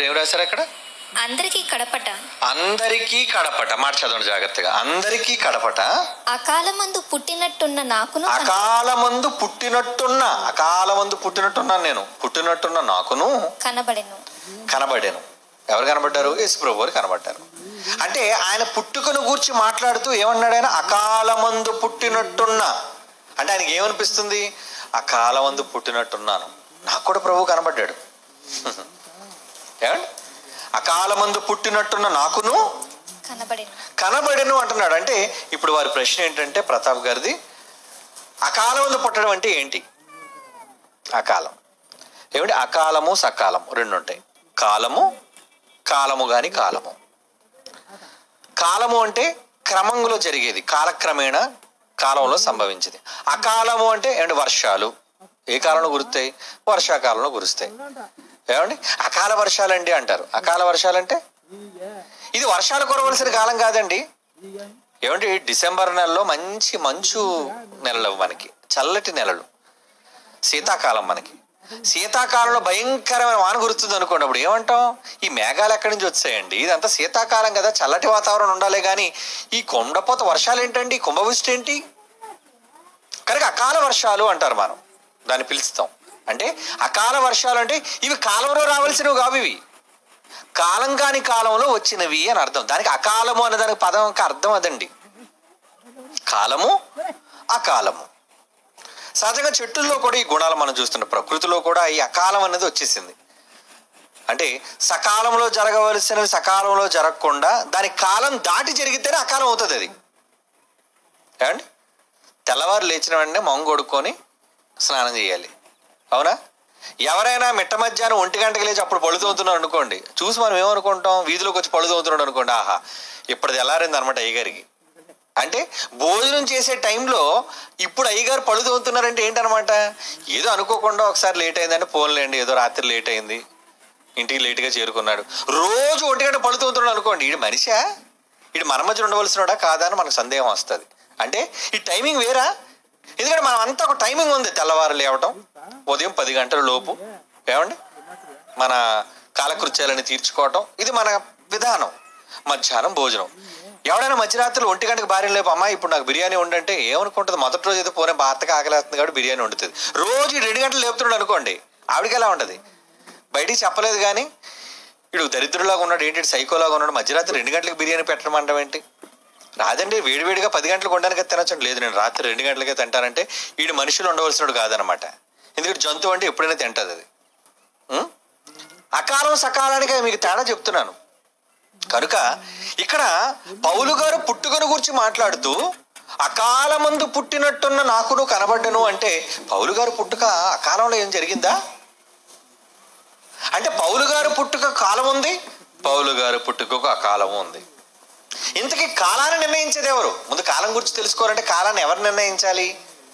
గారు ఏం రాశారు అక్కడ అందరికీ కడపట అందరికీ కడపట మాట చదవండి జాగ్రత్తగా అందరికీ కడపట అకాలమందు పుట్టినట్టున్న నాకును కన- అకాలమందు పుట్టినట్టున్న అకాలమందు పుట్టినట్టున్నాను నేను పుట్టినట్టున్న నాకును కనబడెను కనబడాను ఎవరు కనబడ్డారు యేసు ప్రభు వారు కనబడ్డారు అంటే ఆయన పుట్టుకను గూర్చి మాట్లాడుతూ ఏమన్నాడు ఆయన అకాలమందు పుట్టినట్టున్నా అంటే ఆయనకి ఏమనిపిస్తుంది అకాలమందు పుట్టినట్టున్నాను నాకు కూడా ప్రభు కనబడ్డాడు ఏమండి అకాలమందు పుట్టినట్టున్న నాకును కనబడెను కనబడెను అంటున్నాడు అంటే ఇప్పుడు వారి ప్రశ్న ఏంటంటే ప్రతాప్ గారిది అకాలమందు పుట్టడం అంటే ఏంటి అకాలం ఏమిటి అకాలము సకాలము రెండు ఉంటాయి కాలము కాలము గాని కాలము కాలము అంటే క్రమంలో జరిగేది కాలక్రమేణా కాలంలో సంభవించేది అకాలము అంటే ఏమంటే వర్షాలు ఏ కాలంలో కురుస్తాయి వర్షాకాలంలో కురుస్తాయి ఏమండి అకాల వర్షాలండి అంటారు అకాల వర్షాలంటే ఇది వర్షాలు కురవలసిన కాలం కాదండి ఏమంటే డిసెంబర్ నెలలో మంచి మంచు నెలలు మనకి చల్లటి నెలలు శీతాకాలం మనకి శీతాకాలంలో భయంకరమైన వాన కురుస్తుంది అనుకోండి అప్పుడు ఏమంటాం ఈ మేఘాలు ఎక్కడి నుంచి వచ్చాయండి ఇదంతా శీతాకాలం కదా చల్లటి వాతావరణం ఉండాలి కానీ ఈ కొండపోత వర్షాలు ఏంటండి కుంభవృష్టి ఏంటి కనుక అకాల వర్షాలు అంటారు మనం దాన్ని పిలుస్తాం అంటే అకాల వర్షాలు అంటే ఇవి కాలంలో రావాల్సినవి కావు ఇవి కాలం కాని కాలంలో వచ్చినవి అని అర్థం దానికి అకాలము అనే దానికి పదం యొక్క అర్థం అదండి కాలము అకాలము సహజంగా చెట్టుల్లో కూడా ఈ గుణాలు మనం చూస్తున్నాం ప్రకృతిలో కూడా ఈ అకాలం అనేది వచ్చేసింది అంటే సకాలంలో జరగవలసినవి సకాలంలో జరగకుండా దాని కాలం దాటి జరిగితేనే అకాలం అవుతుంది అది ఏమండి తెల్లవారు లేచిన వెంటనే మొంగ కొడుక్కొని స్నానం చేయాలి అవునా ఎవరైనా మిట్ట మధ్యాహ్నం ఒంటి గంటకి లేచి అప్పుడు పళ్ళు తోముతున్నాడు అనుకోండి చూసి మనం ఏమనుకుంటాం వీధిలోకి వచ్చి పళ్ళు తోముతున్నాడు అనుకోండి ఆహా ఇప్పుడు తెల్లారింది అనమాట అయ్యగారికి అంటే భోజనం చేసే టైంలో ఇప్పుడు అయ్యగారు పళ్ళు తోముతున్నారంటే ఏంటనమాట ఏదో అనుకోకుండా ఒకసారి లేట్ అయిందంటే పోన్లేండి ఏదో రాత్రి లేట్ అయింది ఇంటికి లేట్గా చేరుకున్నాడు రోజు ఒంటి గంట పళ్ళు తోముతున్నాడు అనుకోండి ఇది మనిషా ఇది మన మధ్య ఉండవలసినోడా కాదా అని మనకు సందేహం వస్తుంది అంటే ఈ టైమింగ్ వేరా ఎందుకంటే మనం అంతా ఒక టైమింగ్ ఉంది తెల్లవారు లేవటం ఉదయం పది గంటల లోపు ఏమండి మన కాలకృత్యాలని తీర్చుకోవటం ఇది మన విధానం మధ్యాహ్నం భోజనం ఎవడైనా మధ్యరాత్రులు ఒంటి గంటకు భార్య లేపు అమ్మా ఇప్పుడు నాకు బిర్యానీ ఉండంటే ఏమనుకుంటుంది మొదటి రోజు అయితే పోనే భర్తకు ఆకలేస్తుంది కాబట్టి బిర్యానీ వండుతుంది రోజు ఈ రెండు గంటలు లేపుతున్నాడు అనుకోండి ఆవిడకి ఎలా ఉండదు బయటికి చెప్పలేదు కానీ వీడు దరిద్రులాగా ఉన్నాడు ఏంటి సైకోలాగా ఉన్నాడు మధ్యరాత్రి రెండు గంటలకు బిర్యానీ పెట్టడం అంటాం ఏంటి రాదండి వేడివేడిగా పది గంటలకు ఉండడానికి తినచ్చండి లేదు నేను రాత్రి రెండు గంటలకే తింటానంటే వీడు మనుషులు ఉండవలసినడు కాదనమాట ఎందుకంటే జంతువు అంటే ఎప్పుడైనా తింటది అది ఉం? అకాలం సకాలానికి మీకు తేడా చెప్తున్నాను కనుక ఇక్కడ పౌలు గారు పుట్టుకను గురించి మాట్లాడుతూ అకాలమందు పుట్టినట్టున్న నాకును కనబడ్డను అంటే పౌలు గారు పుట్టుక అకాలంలో ఏం జరిగిందా అంటే పౌలు గారు పుట్టుక కాలం ఉంది పౌలు గారు పుట్టుకకు అకాలం ఉంది ఇంతకీ కాలాన్ని నిర్ణయించేది ఎవరు ముందు కాలం గురించి తెలుసుకోవాలంటే కాలాన్ని ఎవరు నిర్ణయించాలి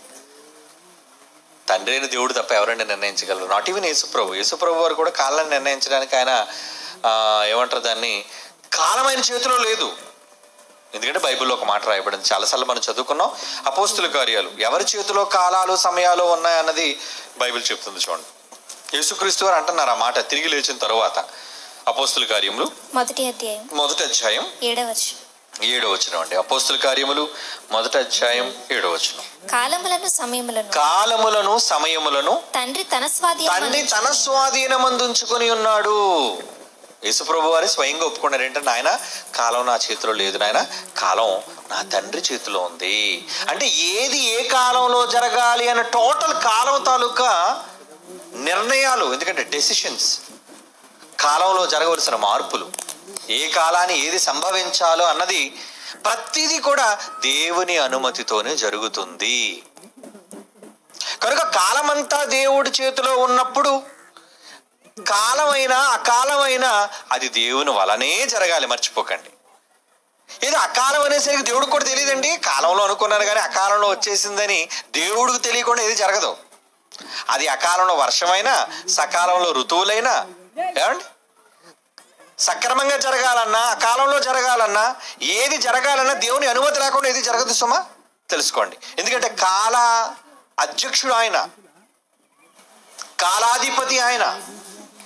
తండ్రి అయిన దేవుడు తప్ప ఎవరండి నిర్ణయించగలరు నాట్ ఈవెన్ యేసుప్రభు యేసుప్రభు వారు కూడా కాలాన్ని నిర్ణయించడానికి ఆయన ఆ, ఏమంటారు దాన్ని కాలం ఆయన చేతిలో లేదు ఎందుకంటే బైబిల్లో ఒక మాట రాయబడింది చాలాసార్లు మనం చదువుకున్నాం అపోస్తుల కార్యాలు ఎవరి చేతిలో కాలాలు సమయాలు ఉన్నాయన్నది బైబిల్ చెప్తుంది చూడండి యేసుక్రీస్తు వారు అంటున్నారు ఆ మాట తిరిగి లేచిన తరువాత అపోస్తుల కార్యములు మొదటి అధ్యాయం మొదటి అధ్యాయం ఏడవచ్చు ఏడో వచనం అండి అపోస్తుల కార్యములు మొదటి అధ్యాయం ఏడో వచనం కాలములను సమయములను కాలములను సమయములను తండ్రి తన తండ్రి స్వాధీనం తన స్వాధీనమందుంచుకొని ఉన్నాడు యేసుప్రభు వారి స్వయంగా ఒప్పుకున్నారు ఏంటంటే ఆయన కాలం నా చేతిలో లేదు నాయన కాలం నా తండ్రి చేతిలో ఉంది అంటే ఏది ఏ కాలంలో జరగాలి అన్న టోటల్ కాలం తాలూకా నిర్ణయాలు ఎందుకంటే డెసిషన్స్ కాలంలో జరగవలసిన మార్పులు ఏ కాలాన్ని ఏది సంభవించాలో అన్నది ప్రతిదీ కూడా దేవుని అనుమతితోనే జరుగుతుంది కనుక కాలమంతా దేవుడి చేతిలో ఉన్నప్పుడు కాలమైనా అకాలమైనా అది దేవుని వలనే జరగాలి మర్చిపోకండి ఏదో అకాలం అనేసరికి దేవుడికి కూడా తెలియదండి కాలంలో అనుకున్నారు కానీ అకాలంలో వచ్చేసిందని దేవుడికి తెలియకుండా ఏది జరగదు అది అకాలంలో వర్షమైనా సకాలంలో ఋతువులైనా ఏమండి సక్రమంగా జరగాలన్నా అకాలంలో జరగాలన్నా ఏది జరగాలన్నా దేవుని అనుమతి లేకుండా ఏది జరగదు సుమా తెలుసుకోండి ఎందుకంటే కాల అధ్యక్షుడు ఆయన కాలాధిపతి ఆయన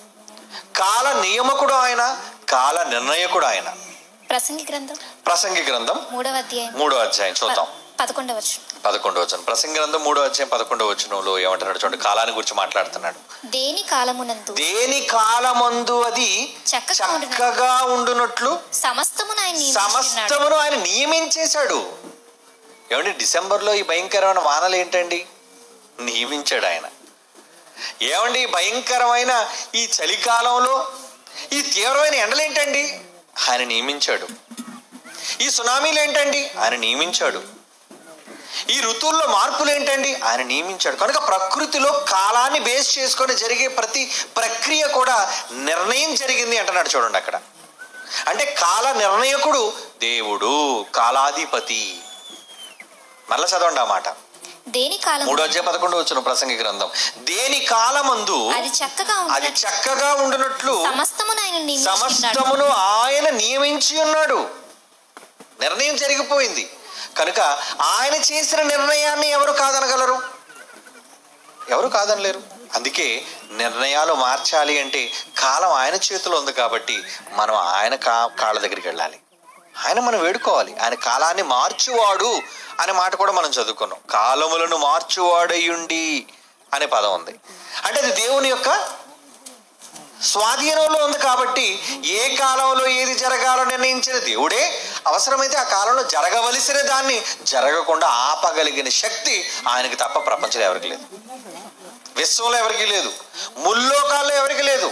కాల నియమకుడు ఆయన కాల నిర్ణయకుడు ఆయన ప్రసంగి గ్రంథం ప్రసంగి గ్రంథం మూడవ అధ్యాయం మూడో అధ్యాయం చూద్దాం పదకొండవ వచనం పదకొండో వచనం ప్రసంగి గ్రంథం మూడో అధ్యాయం పదకొండో వచనంలో ఏమంటున్నాడు చూడండి కాలాన్ని గురించి మాట్లాడుతున్నాడు దేని కాలమునందు దేని కాలమందు అది చక్కగా ఉండును. చక్కగా ఉండునట్లు సమస్తమును ఆయన నియమించుచున్నాడు. సమస్తమును ఆయన నియమించేశాడు ఏమండి డిసెంబర్లో ఈ భయంకరమైన వానలు ఏంటండి నియమించాడు ఆయన ఏమండి ఈ భయంకరమైన ఈ చలికాలంలో ఈ తీవ్రమైన ఎండలు ఏంటండి ఆయన నియమించాడు ఈ సునామీలు ఏంటండి ఆయన నియమించాడు ఈ ఋతువుల్లో మార్పులు ఏంటండి ఆయన నియమించాడు కనుక ప్రకృతిలో కాలాన్ని బేస్ చేసుకొని జరిగే ప్రతి ప్రక్రియ కూడా నిర్ణయం జరిగింది అంటున్నాడు చూడండి అక్కడ అంటే కాల నిర్ణయకుడు దేవుడు కాలాధిపతి మరలా చదవండి ఆ మాట దేని కాలం మూడో అధ్యాయ పదకొండు వచ్చిన ప్రసంగి గ్రంథం దేని కాలమందు అది చక్కగా అది ఉండునట్లు చక్కగా ఉండునట్లు సమస్తమును ఆయన నియమించుచున్నాడు సమస్తమును ఆయన నియమించి ఉన్నాడు నిర్ణయం జరిగిపోయింది కనుక ఆయన చేసిన నిర్ణయాన్ని ఎవరు కాదనగలరు ఎవరు కాదనలేరు అందుకే నిర్ణయాలు మార్చాలి అంటే కాలం ఆయన చేతిలో ఉంది కాబట్టి మనం ఆయన కా కాళ్ళ దగ్గరికి వెళ్ళాలి ఆయన మనం వేడుకోవాలి ఆయన కాలాన్ని మార్చువాడు అనే మాట కూడా మనం చదువుకున్నాం కాలములను మార్చువాడయుండి అనే పదం ఉంది అంటే అది దేవుని యొక్క స్వాధీనంలో ఉంది కాబట్టి ఏ కాలంలో ఏది జరగాలో నిర్ణయించిన దేవుడే అవసరమైతే ఆ కాలంలో జరగవలసిన దాన్ని జరగకుండా ఆపగలిగిన శక్తి ఆయనకి తప్ప ప్రపంచంలో ఎవరికి లేదు విశ్వంలో ఎవరికి లేదు ముల్లోకాల్లో ఎవరికి లేదు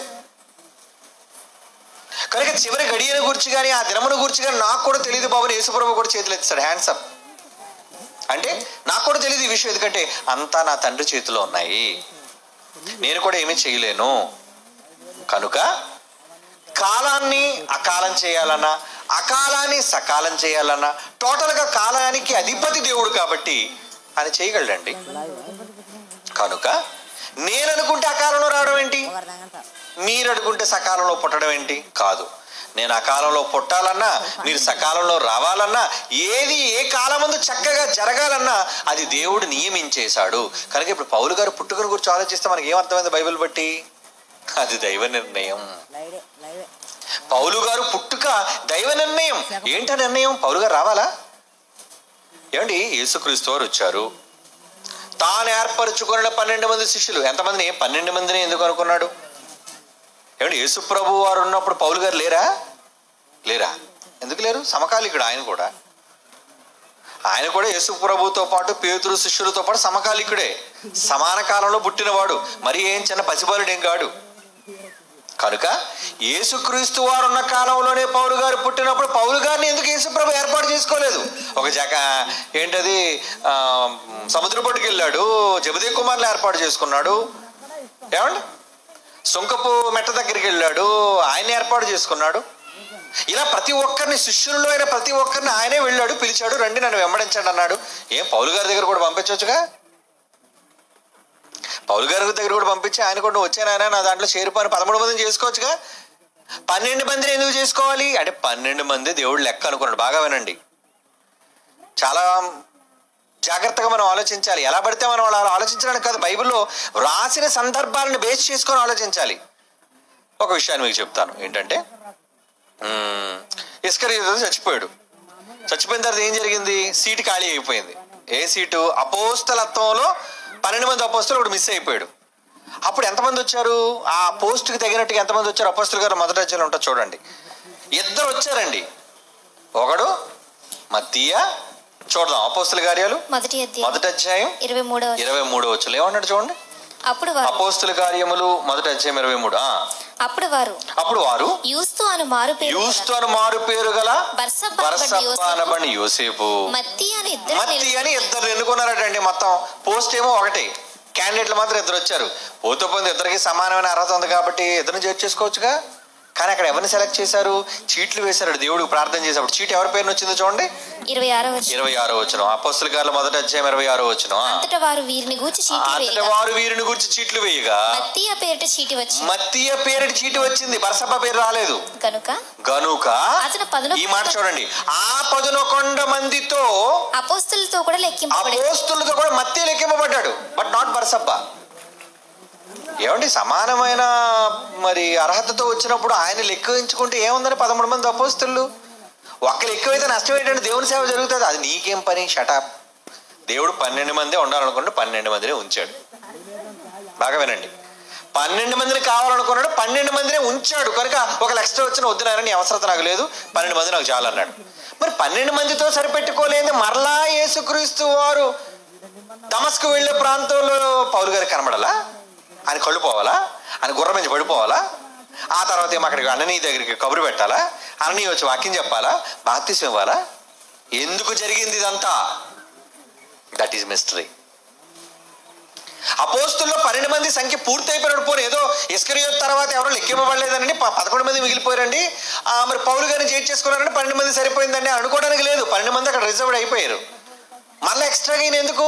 కనుక చివరి గడియను గురించి కానీ ఆ దినమును గురించి కానీ నాకు కూడా తెలియదు బాబు యేసుప్రభు కూడా చేతులు ఎత్తాడు హ్యాండ్స్ అప్ అంటే నాకు కూడా తెలియదు ఈ విషయం ఎందుకంటే అంతా నా తండ్రి చేతిలో ఉన్నాయి నేను కూడా ఏమీ చేయలేను కనుక కాలాన్ని అకాలం చేయాలన్నా అకాలాన్ని సకాలం చేయాలన్నా టోటల్గా కాలానికి అధిపతి దేవుడు కాబట్టి ఆయన చేయగలడండి కనుక నేను అనుకుంటే అకాలంలో రావడం ఏంటి మీరు అనుకుంటే సకాలంలో పుట్టడం ఏంటి కాదు నేను అకాలంలో పుట్టాలన్నా మీరు సకాలంలో రావాలన్నా ఏది ఏ కాలం ముందు చక్కగా జరగాలన్నా అది దేవుడు నియమించేశాడు కనుక ఇప్పుడు పౌలు గారు పుట్టుకను గురించి ఆలోచిస్తే మనకి ఏమర్థమైంది బైబిల్ బట్టి అది దైవ నిర్ణయం లైడే లైడే పౌలు గారు పుట్టుక దైవ నిర్ణయం ఏంట నిర్ణయం పౌలు గారు రావాలా ఏమండి యేసుక్రీస్తు వారు వచ్చారు తాను ఏర్పరచుకున్న పన్నెండు మంది శిష్యులు ఎంతమందిని పన్నెండు మందిని ఎందుకు అనుకున్నాడు ఏమండి యేసు ప్రభు వారు ఉన్నప్పుడు పౌలు గారు లేరా లేరా ఎందుకు లేరు సమకాలికుడు ఆయన కూడా ఆయన కూడా యేసు ప్రభుతో పాటు పేతురు శిష్యులతో పాటు సమకాలికుడే సమాన కాలంలో పుట్టినవాడు మరి ఏం చిన్న పసిబాలుడేం కాడు కనుక యేసుక్రీస్తు వారు ఉన్న కాలంలోనే పౌలు గారు పుట్టినప్పుడు పౌలు గారిని ఎందుకు యేసుప్రభు ఏర్పాటు చేసుకోలేదు ఒక జక ఏంటది ఆ, సముద్ర పట్టుకు వెళ్ళాడు జబదే కుమార్ని ఏర్పాటు చేసుకున్నాడు ఏమండి సుంకపు మెట్ట దగ్గరికి వెళ్ళాడు ఆయన ఏర్పాటు చేసుకున్నాడు ఇలా ప్రతి ఒక్కరిని శిష్యుల్లో అయిన ప్రతి ఒక్కరిని ఆయనే వెళ్ళాడు పిలిచాడు రండి నన్ను వెంబడించండి అన్నాడు ఏం పౌలు గారి దగ్గర కూడా పంపించవచ్చుగా పౌలు గారి దగ్గర కూడా పంపించి ఆయన కూడా వచ్చాను ఆయన నా దాంట్లో చేరిపోయిన పదమూడు మందిని చేసుకోవచ్చుగా పన్నెండు మందిని ఎందుకు చేసుకోవాలి అంటే పన్నెండు మంది దేవుడు లెక్క అనుకున్నాడు బాగా వినండి చాలా జాగ్రత్తగా మనం ఆలోచించాలి ఎలా పడితే మనం అలా ఆలోచించడానికి కాదు బైబిల్లో రాసిన సందర్భాలను బేస్ చేసుకొని ఆలోచించాలి ఒక విషయాన్ని మీకు చెప్తాను ఏంటంటే మ్మ్, ఇస్కరియతు చచ్చిపోయాడు చచ్చిపోయిన తర్వాత ఏం జరిగింది సీటు ఖాళీ అయిపోయింది ఏ సీటు అపోస్తలత్వంలో పన్నెండు మంది అపోస్తులు ఒకటి మిస్ అయిపోయాడు అప్పుడు ఎంతమంది వచ్చారు ఆ పోస్ట్కి తగినట్టుగా ఎంతమంది వచ్చారు అపోస్తులు గారు మొదటి అధ్యాయంలో ఉంటుంది చూడండి ఇద్దరు వచ్చారండి ఒకడు మత్తీయ చూడదాం అపోస్తుల కార్యాలు మొదటి అధ్యాయం మొదటి అధ్యాయం ఇరవై మూడవ ఇరవై మూడో వచ్చులు ఏమన్నాడు చూడండి అప్పుడు వారు అపోస్తుల కార్యములు మొదటి అధ్యాయం ఇరవై మూడు ఆ. అప్పుడు వారు అప్పుడు వారు యూస్తు అను మారు పేరు యూస్తు అని మారు పేరు గల బర్సబ్బా అనబడి బరసప్ప యోసేపు, అనబడి యోసేపు మత్తి అని ఇద్దరు మత్తి అని ఇద్దరు ఎన్నుకున్నారటండి మొత్తం పోస్ట్ ఏమో ఒకటి క్యాండిడేట్లు మాత్రం ఇద్దరు వచ్చారు పోతూ పోతే ఇద్దరికి సమానమైన అర్హత ఉంది కాబట్టి ఇద్దరిని చేర్చేసుకోవచ్చుగా కానీ అక్కడ ఎవరిని సెలెక్ట్ చేశారు చీట్లు వేశారు దేవుడికి ప్రార్థన చేసేప్పుడు చీట్ ఎవరి పేరున వచ్చిందో చూడండి ఇరవై ఆరో వచ్చిన ఇరవై ఆరో వచ్చిన అపోస్తుల గారు మొదటి అధ్యాయం ఇరవై ఆరో వచ్చిన అంతటా వారు వీరిని గూర్చి చీటి అంతటి వేయగా వారు వీరిని గురించి చీట్లు వేయగా మత్తీయ పేరిట చీటి వచ్చి మత్తీయ పేరు చీటి వచ్చింది బరసప్ప పేరు రాలేదు కనుక గనుక అతను పదును ఈ మాట చూడండి ఆ పదునొకొండ మందితో అపోస్తులతో కూడా లెక్కింపబడి అపోస్తులతో కూడా మత్తి లెక్కింపబడ్డాడు బట్ నాట్ బర్సబ్బ ఏమండి సమానమైన మరి అర్హతతో వచ్చినప్పుడు ఆయన లెక్కించుకుంటే ఏముందని పదమూడు మంది అపోస్తులు ఒక్కరు ఎక్కువైతే నష్టం ఏంటంటే దేవుని సేవ జరుగుతుంది అది నీకేం పని షటాప్ దేవుడు పన్నెండు మంది ఉండాలనుకుంటే పన్నెండు మందినే ఉంచాడు బాగా వినండి పన్నెండు మందిని కావాలనుకున్నాడు పన్నెండు మందినే ఉంచాడు కనుక ఒక ఎక్స్ట్రా వచ్చిన వద్దునారని అవసరత నాకు లేదు పన్నెండు మంది నాకు చాలు అన్నాడు మరి పన్నెండు మందితో సరిపెట్టుకోలేదు మరలా యేసుక్రీస్తు వారు దమస్కు వెళ్ళే ప్రాంతంలో పౌలు గారికి కనబడాలా ఆయన కళ్ళు పోవాలా ఆయన గుర్రం నుంచి పడిపోవాలా ఆ తర్వాత ఏమో అక్కడికి అన్ననీ దగ్గరికి కబురు పెట్టాలా అన్ననీ వచ్చి వాక్యం చెప్పాలా బాప్తిసం ఇవ్వాలా ఎందుకు జరిగింది ఇదంతా దట్ ఈస్ మిస్టరీ అపోస్తుల్లో పన్నెండు మంది సంఖ్య పూర్తి అయిపోయినప్పుడు పోరు ఏదో ఇస్కరియో తర్వాత ఎవరో లెక్కింపబడలేదండి ప- పదకొండు మంది మిగిలిపోయారండి ఆ, మరి పౌలు గారిని చేట్ చేసుకున్నారంటే పన్నెండు మంది సరిపోయిందండి అనుకోవడానికి లేదు పన్నెండు మంది అక్కడ రిజర్వ్డ్ అయిపోయారు మళ్ళీ ఎక్స్ట్రాగా ఈయన ఎందుకు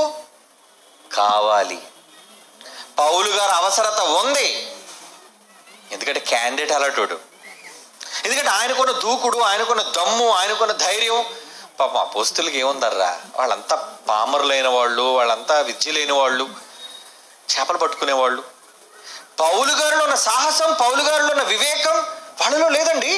కావాలి పౌలు గారు అవసరత ఉంది ఎందుకంటే క్యాండిడేట్ అలాంటోడు ఎందుకంటే ఆయనకున్న దూకుడు ఆయనకున్న దమ్ము ఆయనకున్న ధైర్యం పాపం అపోస్తులకి ఏముందర్రా వాళ్ళంతా పామరులైన వాళ్ళు వాళ్ళంతా విద్య లేని వాళ్ళు చేపలు పట్టుకునే వాళ్ళు పౌలు గారిలో ఉన్న సాహసం పౌలు గారిలో ఉన్న వివేకం వాళ్ళలో లేదండి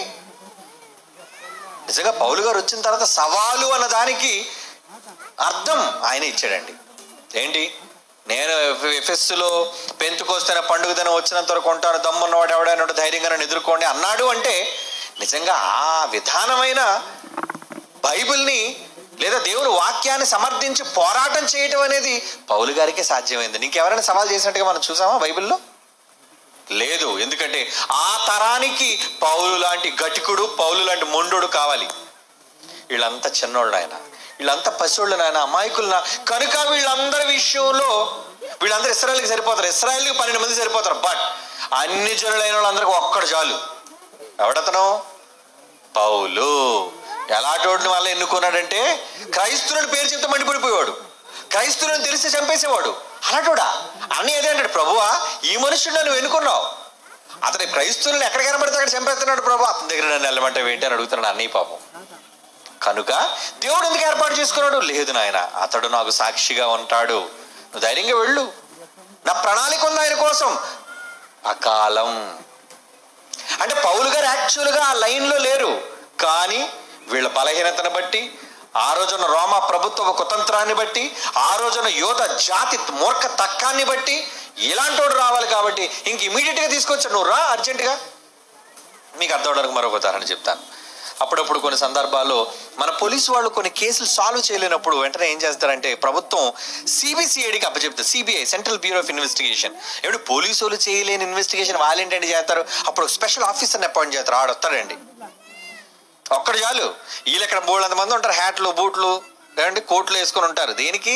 నిజంగా పౌలు గారు వచ్చిన తర్వాత సవాలు అన్న దానికి అర్థం ఆయన ఇచ్చాడండి ఏంటి నేను ఎఫెస్సులో పెంతుకొస్తున్న పండుగ దినం వచ్చినంత వరకు ఉంటాను దమ్మున్నవాడు ఎవడైనా ధైర్యంగా నన్ను ఎదుర్కోండి అన్నాడు అంటే నిజంగా ఆ విధానమైన బైబిల్ని లేదా దేవుని వాక్యాన్ని సమర్థించి పోరాటం చేయటం అనేది పౌలు గారికి సాధ్యమైంది నీకెవరైనా సవాల్ చేసినట్టుగా మనం చూసామా బైబిల్లో లేదు ఎందుకంటే ఆ తరానికి పౌలు లాంటి గటికుడు పౌలు లాంటి మొండు కావాలి వీళ్ళంతా చిన్నోళ్ళు ఆయన వీళ్ళంతా పశువుళ్ళు నాయన అమాయకులు నా కనుక వీళ్ళందరి విషయంలో వీళ్ళందరూ ఇస్రాయల్కి సరిపోతారు ఇస్రాయల్కి పన్నెండు మంది సరిపోతారు బట్ అన్ని జనులైన వాళ్ళందరికీ ఒక్కడు చాలు ఎవడతను పౌలు ఎలాంటి వల్ల ఎన్నుకున్నాడంటే క్రైస్తువుని పేరు చెప్తే మండిపడిపోయేవాడు క్రైస్తువుని తెలిసి చంపేసేవాడు అలాంటోడా అన్నీ అదే అంటాడు ప్రభువా ఈ మనుషుడు నువ్వు ఎన్నుకున్నావు అతని క్రైస్తువులను ఎక్కడ కనబడితే అక్కడ చంపేస్తున్నాడు ప్రభు అతని దగ్గర నన్ను వెళ్ళమంటే ఏంటి అని అడుగుతున్నాడు అన్నయ్య పాపం కనుక దేవుడు ఎందుకు ఏర్పాటు చేసుకున్నాడు లేదు నాయన అతడు నాకు సాక్షిగా ఉంటాడు నువ్వు ధైర్యంగా వెళ్ళు నా ప్రణాళిక ఉంది ఆయన కోసం అకాలం అంటే పౌలు గారు యాక్చువల్గా ఆ లైన్లో లేరు కానీ వీళ్ళ బలహీనతను బట్టి ఆ రోజున రోమా ప్రభుత్వ కుతంత్రాన్ని బట్టి ఆ రోజున యోధ జాతి మూర్ఖ తక్కాన్ని బట్టి ఇలాంటోడు రావాలి కాబట్టి ఇంక ఇమీడియట్గా తీసుకొచ్చాడు నువ్వు రా అర్జెంటుగా మీకు అర్థం అవడానికి మరొక ఉదాహరణ చెప్తాను అప్పుడప్పుడు కొన్ని సందర్భాల్లో మన పోలీసు వాళ్ళు కొన్ని కేసులు సాల్వ్ చేయలేనప్పుడు వెంటనే ఏం చేస్తారంటే ప్రభుత్వం సిబిసిఐడికి అప్పచెప్తారు CBI central bureau of investigation ఏమిటి పోలీసు వాళ్ళు చేయలేని ఇన్వెస్టిగేషన్ వాళ్ళేంటండి చేస్తారు అప్పుడు స్పెషల్ ఆఫీసర్ని అపాయింట్ చేస్తారు ఆడు వస్తాడండి ఒక్కడు చాలు వీళ్ళు ఇక్కడ మూడు మంది ఉంటారు హ్యాట్లు బూట్లు లేదంటే కోట్లు వేసుకొని ఉంటారు దేనికి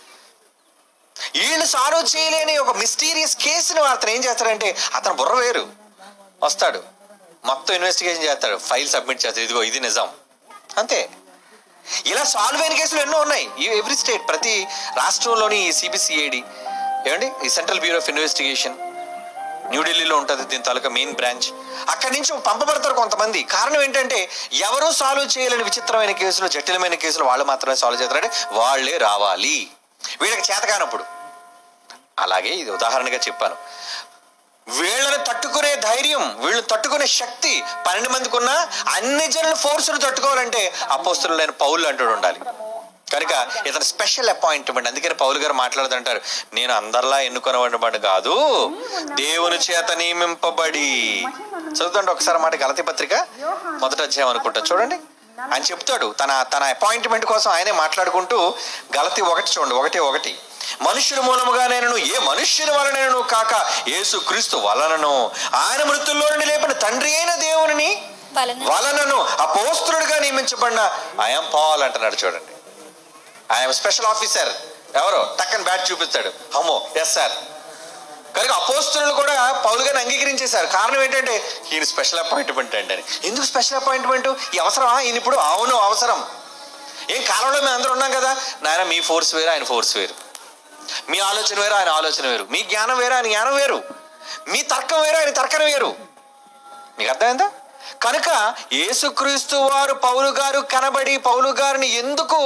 వీళ్ళు సాల్వ్ చేయలేని ఒక మిస్టీరియస్ కేసుని అతను ఏం చేస్తాడంటే అతను బుర్ర వేరు వస్తాడు మొత్తం ఇన్వెస్టిగేషన్ చేస్తాడు ఫైల్ సబ్మిట్ చేస్తాడు ఇదిగో ఇది నిజం అంతే ఇలా సాల్వ్ అయిన కేసులు ఎన్నో ఉన్నాయి ఈ ఎవ్రీ స్టేట్ ప్రతి రాష్ట్రంలోని ఈ సిబిసిఐడి ఏమండి ఈ సెంట్రల్ బ్యూరో ఆఫ్ ఇన్వెస్టిగేషన్ న్యూఢిల్లీలో ఉంటుంది దీని తాలూకా మెయిన్ బ్రాంచ్ అక్కడి నుంచి పంపబడతారు కొంతమంది కారణం ఏంటంటే ఎవరూ సాల్వ్ చేయలేని విచిత్రమైన కేసులు జటిలమైన కేసులు వాళ్ళు మాత్రమే సాల్వ్ చేస్తారంటే వాళ్ళే రావాలి వీళ్ళకి చేతకానప్పుడు అలాగే ఇది ఉదాహరణగా చెప్పాను వీళ్ళని తట్టుకునే ధైర్యం వీళ్ళు తట్టుకునే శక్తి పన్నెండు మందికి ఉన్న అన్ని జనుల ఫోర్స్ను తట్టుకోవాలంటే అపోస్తులు లేని పౌలు అంటూ ఉండాలి కనుక ఇతను స్పెషల్ అపాయింట్మెంట్ అందుకని పౌలు గారు మాట్లాడుతుంటారు నేను అందరిలా ఎన్నుకొనబడి కాదు దేవుని చేత నియమింపబడి చదువుతుంటే ఒకసారి మాట గలతి పత్రిక మొదట అధ్యాయం అనుకుంటా చూడండి ఆయన చెప్తాడు తన తన అపాయింట్మెంట్ కోసం ఆయనే మాట్లాడుకుంటూ గలతి ఒకటి చూడండి ఒకటి ఒకటి మనుష్యుల మూలముగా నేను ఏ మనుష్యుని వలనను కాక యేసు క్రీస్తు వలనను ఆయన మృతుల్లో నుండి లేపిన తండ్రి అయిన దేవుని వలన వలనను అపోస్తులుడిగా నియమించబడిన ఐఎమ్ పాల్ అంటున్నాడు చూడండి ఐఎమ్ స్పెషల్ ఆఫీసర్ ఎవరో టక్కని బ్యాట్ చూపిస్తాడు అమ్మో ఎస్ సార్ కనుక అపోస్తులు కూడా పౌలు గారిని అంగీకరించేశారు కారణం ఏంటంటే ఈయన స్పెషల్ అపాయింట్మెంట్ అండి అని ఎందుకు స్పెషల్ అపాయింట్మెంట్ ఈ అవసరమా ఈయన ఇప్పుడు అవును అవసరం ఏం కాలంలో మేము అందరూ ఉన్నాం కదా నాయన మీ ఫోర్స్ వేరు ఆయన ఫోర్స్ వేరు మీ ఆలోచన వేరు ఆయన ఆలోచన వేరు మీ జ్ఞానం వేరు ఆయన జ్ఞానం వేరు మీ తర్కం వేరు ఆయన తర్కం వేరు మీకు అర్థమైందా కనుక యేసుక్రీస్తు వారు పౌలు గారు కనబడి పౌలు గారిని ఎందుకు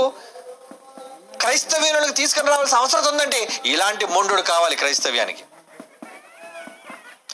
క్రైస్తవ్యులకు తీసుకుని రావాల్సిన అవసరం ఉందంటే ఇలాంటి మొండు కావాలి క్రైస్తవ్యానికి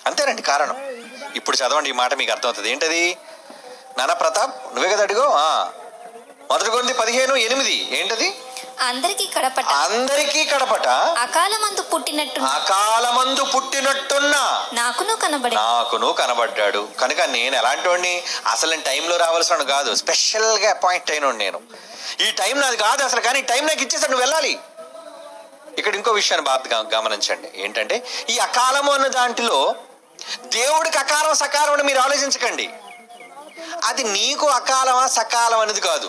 అంతేనండి కారణం ఇప్పుడు చదవండి ఈ మాట మీకు అర్థమవుతుంది ఏంటది నానా ప్రతాప్ నువ్వే కదా అడిగో ఆ. మొదటి కొరింది పదిహేను ఎనిమిది ఏంటది అందరికీ కడపట అందరికీ కడపట అకాలమందు పుట్టినట్టు అకాలమందు పుట్టినట్టున్నా నాకును కనబడే నాకును కనబడ్డాడు కనుక నేను ఎలాంటి వాడిని అసలు నేను టైంలో రావాల్సిన వాడిని కాదు స్పెషల్గా అపాయింట్ అయిన నేను ఈ టైం నాది కాదు అసలు కానీ ఈ టైం నాకు ఇచ్చేసాడు నువ్వు వెళ్ళాలి ఇక్కడ ఇంకో విషయాన్ని బాగా గమ- గమనించండి ఏంటంటే ఈ అకాలము అన్న దాంట్లో దేవుడికి అకాలం సకాలం అని మీరు ఆలోచించకండి అది నీకు అకాలమా సకాలం అనేది కాదు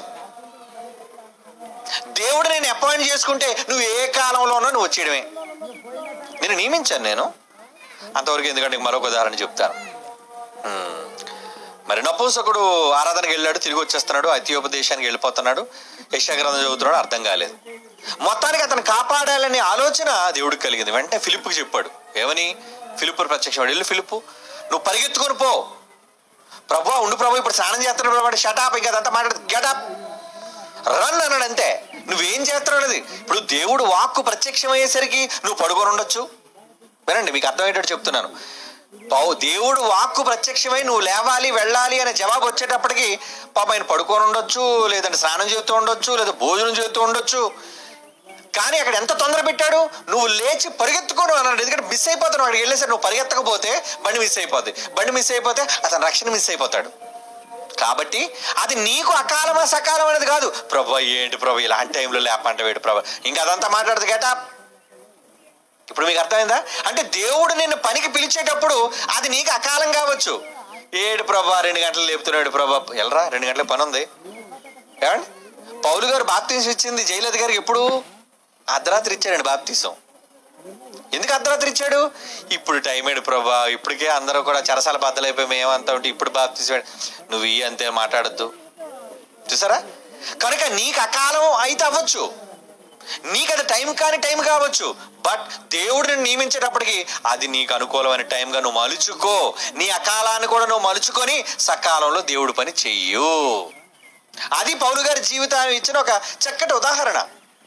దేవుడు నేను అపాయింట్ చేసుకుంటే నువ్వు ఏ కాలంలోనో నువ్వు వచ్చేయడమే నేను నియమించాను నేను అంతవరకు ఎందుకంటే మరొక ఉదాహరణ చెప్తాను హ్మ్. మరి నపుంసకుడు ఆరాధనకి వెళ్ళాడు తిరిగి వచ్చేస్తున్నాడు అత్యోపదేశానికి వెళ్ళిపోతున్నాడు యశాగ్రంథం చదువుతున్నాడు అర్థం కాలేదు మొత్తానికి అతను కాపాడాలనే ఆలోచన దేవుడికి కలిగింది వెంటనే ఫిలిప్కి చెప్పాడు ఏమని ఫిలిప్ ప్రత్యక్షం వెళ్ళి ఫిలిప్ నువ్వు పరిగెత్తుకొని పో ప్రభు ఉండు ప్రభు ఇప్పుడు స్నానం చేస్తున్నాడు ప్రభు షటాప్ ఇంకా అదంతా మాట్లాడు గెటప్ రన్ అన్నాడు అంతే నువ్వేం చేస్తున్నాడు అది ఇప్పుడు దేవుడు వాక్కు ప్రత్యక్షమయ్యేసరికి నువ్వు పడుకొని ఉండొచ్చు వినండి మీకు అర్థమయ్యేటట్టు చెప్తున్నాను పౌ దేవుడు వాక్కు ప్రత్యక్షమై నువ్వు లేవాలి వెళ్ళాలి అనే జవాబు వచ్చేటప్పటికి పాప ఆయన పడుకొని ఉండొచ్చు లేదంటే స్నానం చేస్తూ ఉండొచ్చు లేదా భోజనం చేస్తూ ఉండొచ్చు కానీ అక్కడ ఎంత తొందర పెట్టాడు నువ్వు లేచి పరిగెత్తుకోను అన్నాడు ఎందుకంటే మిస్ అయిపోతాను అక్కడికి వెళ్ళేసరి నువ్వు పరిగెత్తకపోతే బండి మిస్ అయిపోద్ది బండి మిస్ అయిపోతే అతను రక్షణ మిస్ అయిపోతాడు కాబట్టి అది నీకు అకాలమా సకాలం అనేది కాదు ప్రభు ఏంటి ప్రభు ఇలాంటి టైంలో లేపంట వేడు ప్రభు ఇంకా అదంతా మాట్లాడదు గేటా ఇప్పుడు మీకు అర్థమైందా అంటే దేవుడు నిన్ను పనికి పిలిచేటప్పుడు అది నీకు అకాలం కావచ్చు ఏడు ప్రభా రెండు గంటలు లేపుతున్నాడు ప్రభా ఎల్రా రెండు గంటల పని ఉంది ఏమండి పౌలు గారు బాప్తీసం ఇచ్చింది జయలలిత గారికి ఎప్పుడు అర్ధరాత్రి ఇచ్చాడండి బాప్తీసం ఎందుకు అర్ధరాత్రి ఇచ్చాడు ఇప్పుడు టైం ఏడు ప్రభా ఇప్పటికే అందరూ కూడా చెరసాల బద్దలైపోయి మేమంతా ఉంటే ఇప్పుడు బాప్తీసం నువ్వు ఈ అంతే మాట్లాడద్దు చూసారా కనుక నీకు అకాలం అయితే అవ్వచ్చు నీకు అది టైం కాని టైం కావచ్చు బట్ దేవుడిని నియమించేటప్పటికి అది నీకు అనుకూలమైన టైంగా నువ్వు మలుచుకో నీ అకాలాన్ని కూడా నువ్వు మలుచుకొని సకాలంలో దేవుడి పని చెయ్యు అది పౌలు గారి జీవితాన్ని ఇచ్చిన ఒక చక్కటి ఉదాహరణ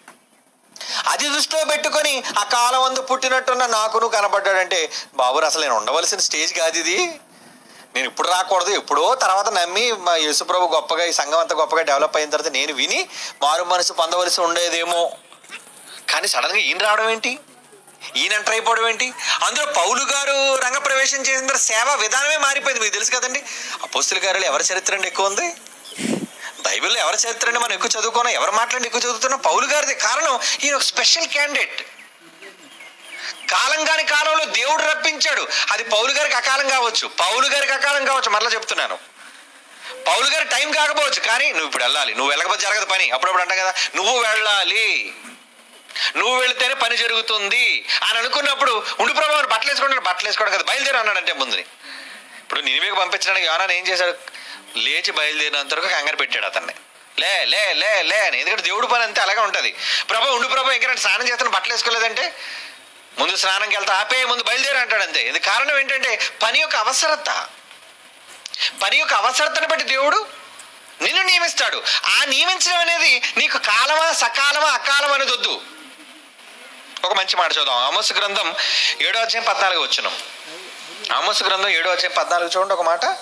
అది దృష్టిలో పెట్టుకొని ఆ కాలం అందు పుట్టినట్టున్న నాకును కనబడ్డాడంటే బాబు అసలు నేను ఉండవలసిన స్టేజ్ కాదు ఇది నేను ఇప్పుడు రాకూడదు ఎప్పుడో తర్వాత నమ్మి మా యేసుప్రభు గొప్పగా ఈ సంఘం అంతా గొప్పగా డెవలప్ అయిన తర్వాత నేను విని మారు మనసు పొందవలసి ఉండేదేమో కానీ సడన్గా ఈయన రావడం ఏంటి ఈయన ఎంటర్ అయిపోవడం ఏంటి అందులో పౌలు గారు రంగప్రవేశం చేసిన తర్వాత సేవా విధానమే మారిపోయింది మీకు తెలుసు కదండి అపోస్తుల గారు ఎవరి చరిత్ర అండి ఎక్కువ ఉంది బైబిల్లో ఎవరి చరిత్ర అండి మనం ఎక్కువ చదువుకున్నాం ఎవరు మాట్లాడి ఎక్కువ చదువుతున్నాం పౌలు గారిది కారణం ఈయన ఒక స్పెషల్ క్యాండిడేట్ కాలం కాని కాలంలో దేవుడు రప్పించాడు అది పౌలు గారికి అకాలం కావచ్చు పౌలు గారికి అకాలం కావచ్చు మరలా చెప్తున్నాను పౌలు గారి టైం కాకపోవచ్చు కానీ నువ్వు ఇప్పుడు వెళ్ళాలి నువ్వు వెళ్ళకపోతే జరగదు పని అప్పుడప్పుడు అంటాం కదా నువ్వు వెళ్ళాలి నువ్వు వెళితేనే పని జరుగుతుంది అని అనుకున్నప్పుడు ఉండు ప్రభావం బట్టలు వేసుకోండి బట్టలు వేసుకోవడం కదా బయలుదేరి అన్నాడంటే ముందుని ఇప్పుడు నినివేకి పంపించడానికి యోనాన్ ఏం చేశాడు లేచి బయలుదేరినంత వరకు కంగారు పెట్టాడు అతన్ని లే లే లే లే అని ఎందుకంటే దేవుడు పని అంతే అలాగే ఉంటుంది ప్రభా ఉండు ప్రభా ఇంకా నేను స్నానం చేస్తాను బట్టలు వేసుకోలేదంటే ముందు స్నానంకి వెళ్తా ఆపే ముందు బయలుదేరి అంటాడు అంతే ఇది కారణం ఏంటంటే పని యొక్క అవసరత పని యొక్క అవసరతను బట్టి దేవుడు నిన్ను నియమిస్తాడు ఆ నియమించడం అనేది నీకు కాలమా సకాలమా అకాలం అనేది వద్దు ఒక మంచి మాట చూద్దాం ఆమోసు గ్రంథం ఏడో అధ్యాయం పద్నాలుగు వచ్చును ఆమోసు గ్రంథం ఏడో అధ్యాయం పద్నాలుగు చూడండి ఒక మాట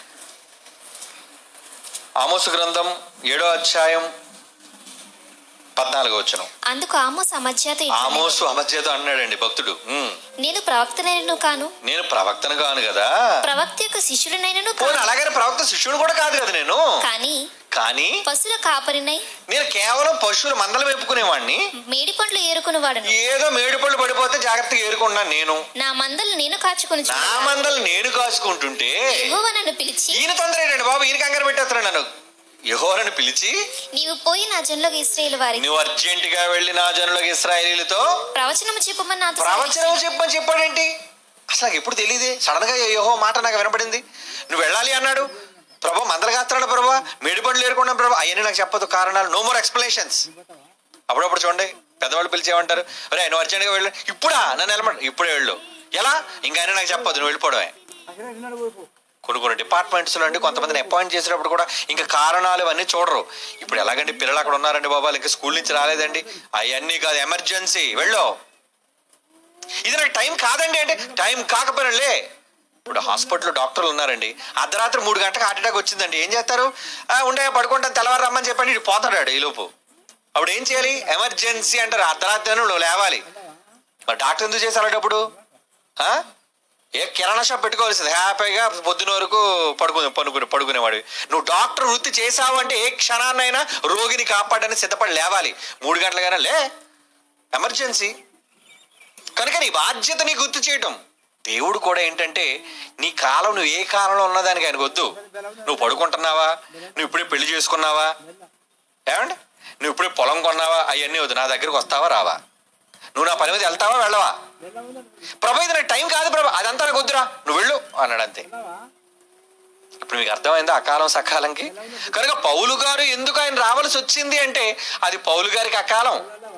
ఆమోసు గ్రంథం ఏడో అధ్యాయం పద్నాలుగు వచ్చును అందుకు ఆమోస్ అమధ్యాత ఇట్లా ఆమోసు అమధ్యత అన్నాడండి భక్తుడు "ఉమ్, నేను ప్రవక్తనైనను కాను నేను ప్రవక్తను కాను కదా ప్రవక్త యొక్క శిష్యుడినైనను పోనీ కాను అలాగని ప్రవక్త శిష్యుడు కూడా కాదు కదా నేను కానీ కానీ పశుల కాపరినై నేను కేవలం పశువులు మందలు మేపుకునేవాడిని మేడి పండ్లు ఏరుకుని వాడను ఏదో మేడిపళ్ళు పడిపోతే జాగ్రత్తగా ఏరుకున్నాను నేను నా మందలు నేను కాచుకొని నా మందలు నేను కాసుకుంటుంటే యెహోవా నన్ను పిలిచి ఈయన తొందర ఏంటండి బాబు ఈయన కంగారు పెట్టేస్తున్నాడు నన్ను యహోరని పిలిచి నీవు పోయి నా జనులకు ఇస్రాయేల్ వారికి నువ్వు అర్జెంట్ గా వెళ్ళి నా జనులకు ఇస్రాయేలీలతో ప్రవచనము చెప్పమని నాతో ప్రవచనం చెప్పని చెప్పాడేంటి అసలు నాకు ఎప్పుడు తెలియదే సడన్ గా యహో మాట నాకు వినపడింది నువ్వు వెళ్ళాలి అన్నాడు ప్రభా మందలు కాస్తున్నాడు ప్రభా మేడిపండ్లు ఏరుకున్నాను ప్రభా అవన్నీ నాకు చెప్పదు కారణాలు నో మోర్ ఎక్స్ప్లెనేషన్స్ అప్పుడప్పుడు చూడండి పెద్దవాళ్ళు పిలిచేమంటారు అరే నువ్వు అర్జెంట్గా వెళ్ళు ఇప్పుడా నన్ను వెళ్ళమంట ఇప్పుడే వెళ్ళు ఎలా ఇంకా ఆయన నాకు చెప్పదు నువ్వు వెళ్ళిపోవడమే కొన్ని కొన్ని డిపార్ట్మెంట్స్లో అండి కొంతమందిని అపాయింట్ చేసినప్పుడు కూడా ఇంకా కారణాలు ఇవన్నీ చూడరు ఇప్పుడు ఎలాగండి పిల్లలు అక్కడ ఉన్నారండి బాబా ఇంకా స్కూల్ నుంచి రాలేదండి అవన్నీ కాదు ఎమర్జెన్సీ వెళ్ళు ఇది నాకు టైం కాదండి అంటే టైం కాకపోయినా లే ఇప్పుడు హాస్పిటల్లో డాక్టర్లు ఉన్నారండి అర్ధరాత్రి మూడు గంటలకు హార్ట్ అటాక్ వచ్చిందండి ఏం చేస్తారు "ఆ, ఉండే పడుకుంటాను తెల్లవారు రమ్మని చెప్పండి ఇటు పోతాడు ఈ లోపు అప్పుడు ఏం చేయాలి ఎమర్జెన్సీ అంటారు అర్ధరాత్రి నువ్వు లేవాలి మరి డాక్టర్ ఎందుకు చేశారు అలాంటప్పుడు ఆ? ఏ కిరాణా షాప్ పెట్టుకోవాల్సింది హ్యాపీగా పొద్దున వరకు పడుకునే పడుకునే పడుకునేవాడు నువ్వు డాక్టర్ వృత్తి చేసావు అంటే ఏ క్షణాన్నైనా రోగిని కాపాడని సిద్ధపడి లేవాలి మూడు గంటలుగానే లే ఎమర్జెన్సీ కనుక నీ బాధ్యత నీ గుర్తు చేయటం దేవుడు కూడా ఏంటంటే నీ కాలం నువ్వు ఏ కాలంలో ఉన్నదానికి ఆయనకు వద్దు నువ్వు పడుకుంటున్నావా నువ్వు ఇప్పుడే పెళ్లి చేసుకున్నావా ఏమండి నువ్వు ఇప్పుడే పొలం కొన్నావా అవన్నీ వద్దు నా దగ్గరికి వస్తావా రావా నువ్వు నా పని మీద వెళ్తావా వెళ్ళవా ప్రభు ఇది నా టైం కాదు ప్రభు అదంతా నాకు వద్దురా నువ్వు వెళ్ళు అన్నాడు అంతే ఇప్పుడు మీకు అర్థమైందా అకాలం సకాలంకి కనుక పౌలు గారు ఎందుకు ఆయన రావాల్సి వచ్చింది అంటే అది పౌలు గారికి అకాలం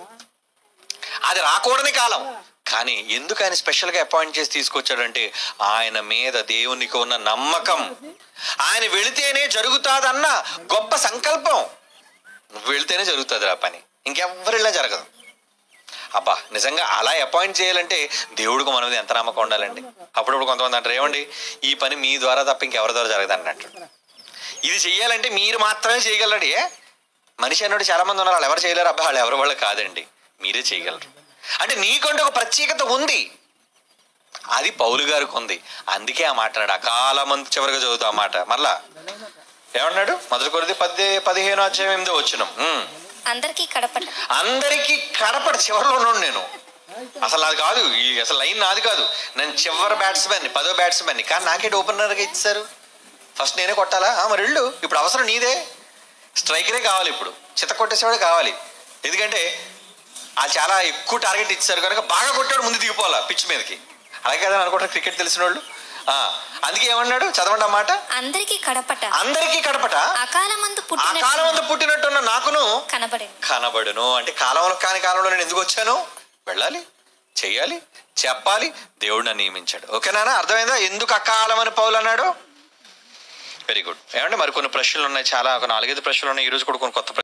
అది రాకూడని కాలం కానీ ఎందుకు ఆయన స్పెషల్గా అపాయింట్ చేసి తీసుకొచ్చాడంటే ఆయన మీద దేవునికి ఉన్న నమ్మకం ఆయన వెళితేనే జరుగుతాదన్న గొప్ప సంకల్పం నువ్వు వెళితేనే జరుగుతుంది ఆ పని ఇంకెవ్వరిలా జరగదు అబ్బా నిజంగా అలా అపాయింట్ చేయాలంటే దేవుడికి మన మీద ఎంత నమ్మకం ఉండాలండి అప్పుడప్పుడు కొంతమంది అంటారు ఏమండి ఈ పని మీ ద్వారా తప్ప ఇంకెవరి ద్వారా జరగదు అన్నట్టు ఇది చెయ్యాలంటే మీరు మాత్రమే చేయగలరు ఏ మనిషి అన్నట్టు చాలా మంది ఉన్నారు వాళ్ళు ఎవరు చేయలేరు అబ్బా వాళ్ళు ఎవరి వాళ్ళు కాదండి మీరే చేయగలరు అంటే నీకంటే ఒక ప్రత్యేకత ఉంది అది పౌలు గారికి ఉంది అందుకే ఆ మాట అన్నాడు అకాలమంతు చివరిగా చదువుతా ఆ మాట మరలా ఏమన్నాడు మొదటి కొరిది పది పదిహేను అధ్యాయం ఎనిమిదో వచ్చినాం అందరికీ కడపట అందరికీ కడపడ చివరిలో ఉన్నాను నేను అసలు నాది కాదు ఈ అసలు లైన్ నాది కాదు నేను చివరి బ్యాట్స్మెన్ పదో బ్యాట్స్మెన్ కానీ నాకేంటి ఓపెనర్గా ఇచ్చారు ఫస్ట్ నేనే కొట్టాలా ఆ, మరి వెళ్ళు ఇప్పుడు అవసరం నీదే స్ట్రైకరే కావాలి ఇప్పుడు చిత్త కొట్టేసేవాడే కావాలి ఎందుకంటే ఆ చాలా ఎక్కువ టార్గెట్ ఇచ్చారు కనుక బాగా కొట్టాడు ముందు దిగిపోవాలా పిచ్ మీదకి అలాగే కదా అనుకుంటారు క్రికెట్ తెలిసిన వాళ్ళు ఆ, అందుకే ఏమన్నాడు చదవండి ఆ మాట అందరికీ కడపట అందరికీ కడపట అకాలమందు ఆ పుట్టిన కాలం అంతా పుట్టినట్టున్న నాకును కనబడే కనబడును అంటే కాలంలో కాని కాలంలో నేను ఎందుకు వచ్చాను వెళ్ళాలి చెయ్యాలి చెప్పాలి దేవుడు నన్ను నియమించాడు ఓకేనా అర్థమైందా ఎందుకు అకాలం అని పౌలు అన్నాడు వెరీ గుడ్ ఏమంటే మరి కొన్ని ప్రశ్నలు ఉన్నాయి చాలా ఒక నాలుగైదు ప్రశ్నలు ఉన్నాయి ఈ రోజు కూడా కొన్ని కొత్త